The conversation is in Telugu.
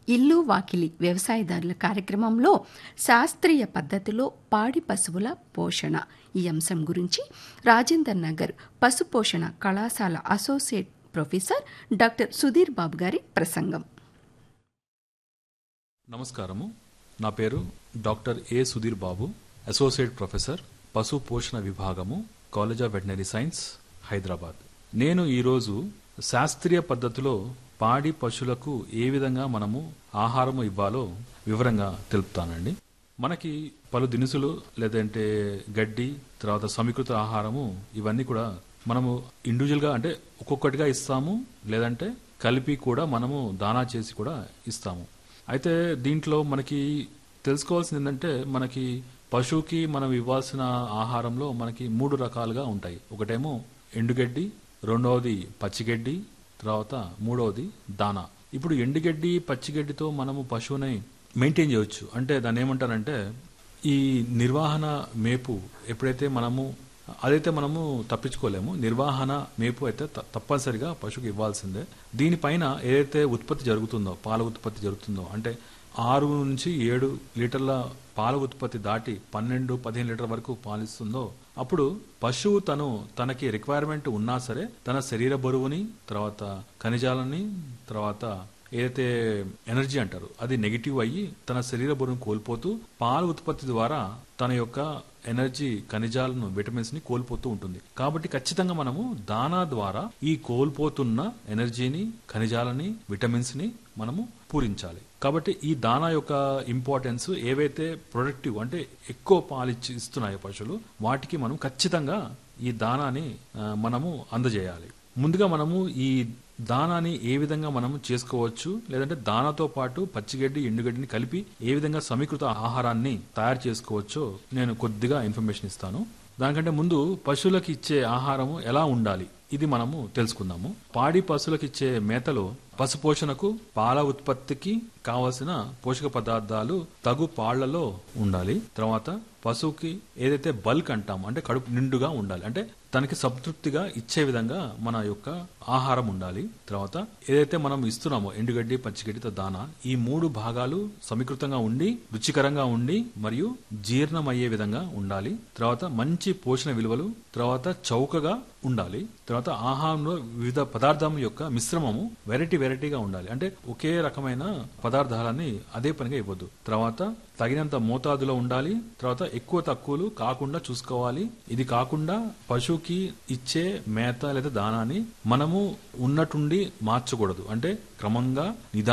ఇల్లు వాకిలి వ్యవసాయదారుల కార్యక్రమంలో శాస్త్రీయ పద్ధతిలో పాడి పశువుల పోషణ ఈ అంశం గురించి రాజేందర్ నగర్ పశు పోషణ కళాశాల associate professor doctor Sudheer Babu గారి ప్రసంగం నమస్కారము నా పేరు doctor A Sudheer Babu associate professor పశు పోషణ విభాగము college of veterinary science Hyderabad నేను ఈరోజు శాస్త్రీయ పద్ధతిలో పాడి పశువులకు ఏ విధంగా మనము ఆహారం ఇవ్వాలో వివరంగా తెలుపుతానండి మనకి పలు దినుసులు లేదంటే గడ్డి తర్వాత సమీకృత ఆహారము ఇవన్నీ కూడా మనము ఇండివిజువల్గా అంటే ఒక్కొక్కటిగా ఇస్తాము లేదంటే కలిపి కూడా మనము దానా చేసి కూడా ఇస్తాము అయితే దీంట్లో మనకి తెలుసుకోవాల్సింది ఏంటంటే మనకి పశువుకి మనం ఇవ్వాల్సిన ఆహారంలో మనకి మూడు రకాలుగా ఉంటాయి ఒకటేమో ఎండుగడ్డి రెండవది పచ్చిగడ్డి తర్వాత మూడవది దానా ఇప్పుడు ఎండుగడ్డి పచ్చిగడ్డితో మనము పశువుని మెయింటైన్ చేయవచ్చు అంటే దాన్ని ఏమంటారంటే ఈ నిర్వహణ మేపు ఎప్పుడైతే మనము అదైతే మనము తప్పించుకోలేము నిర్వహణ మేపు అయితే త- తప్పనిసరిగా పశువుకి ఇవ్వాల్సిందే దీనిపైన ఏదైతే ఉత్పత్తి జరుగుతుందో పాల ఉత్పత్తి జరుగుతుందో అంటే ఆరు నుంచి ఏడు లీటర్ల పాల ఉత్పత్తి దాటి పన్నెండు పదిహేను లీటర్ల వరకు పాలిస్తుందో అప్పుడు పశువు తను తనకి రిక్వైర్మెంట్ ఉన్నా సరే తన శరీర బరువుని తర్వాత ఖనిజాలని తర్వాత ఏదైతే ఎనర్జీ అంటారు అది నెగిటివ్ అయ్యి తన శరీర బరువును కోల్పోతూ పాల ఉత్పత్తి ద్వారా తన యొక్క ఎనర్జీ ఖనిజాలను విటమిన్స్ ని కోల్పోతూ ఉంటుంది కాబట్టి ఖచ్చితంగా మనము దానా ద్వారా ఈ కోల్పోతున్న ఎనర్జీని ఖనిజాలని విటమిన్స్ ని మనము పూరించాలి కాబట్టి ఈ దానా యొక్క ఇంపార్టెన్స్ ఏవైతే ప్రొడక్టివ్ అంటే ఎక్కువ పాలిచ్చి ఇస్తున్నాయో పశువులు వాటికి మనం ఖచ్చితంగా ఈ దానాని ఆ, మనము అందజేయాలి ముందుగా మనము ఈ దానాని ఏ విధంగా మనము చేసుకోవచ్చు లేదంటే దానాతో పాటు పచ్చిగడ్డి ఎండుగడ్డిని కలిపి ఏ విధంగా సమీకృత ఆహారాన్ని తయారు చేసుకోవచ్చో నేను కొద్దిగా ఇన్ఫర్మేషన్ ఇస్తాను దానికంటే ముందు పశువులకు ఇచ్చే ఆహారము ఎలా ఉండాలి ఇది మనము తెలుసుకుందాము పాడి పశువులకు ఇచ్చే మేతలో పశు పోషణకు పాల ఉత్పత్తికి కావలసిన పోషక పదార్థాలు తగు పాళ్లలో ఉండాలి తర్వాత పశువుకి ఏదైతే బల్క్ అంటామో అంటే కడుపు నిండుగా ఉండాలి అంటే తనకి సంతృప్తిగా ఇచ్చే విధంగా మన యొక్క ఆహారం ఉండాలి తర్వాత ఏదైతే మనం ఇస్తున్నామో ఎండుగడ్డి పచ్చిగడ్డితో దానా ఈ మూడు భాగాలు సమీకృతంగా ఉండి రుచికరంగా ఉండి మరియు జీర్ణమయ్యే విధంగా ఉండాలి తర్వాత మంచి పోషణ విలువలు తర్వాత చౌకగా ఉండాలి తర్వాత ఆహారంలో వివిధ పదార్థం యొక్క మిశ్రమము వెరైటీ వెరైటీగా ఉండాలి అంటే ఒకే రకమైన పదార్థాలని అదే పనిగా ఇవ్వద్దు తర్వాత తగినంత మోతాదులో ఉండాలి తర్వాత ఎక్కువ తక్కువలు కాకుండా చూసుకోవాలి ఇది కాకుండా పశువుకి ఇచ్చే మేత లేదా దానాన్ని మనము ఉన్నటుండి మార్చకూడదు అంటే క్రమంగా నిదానంగా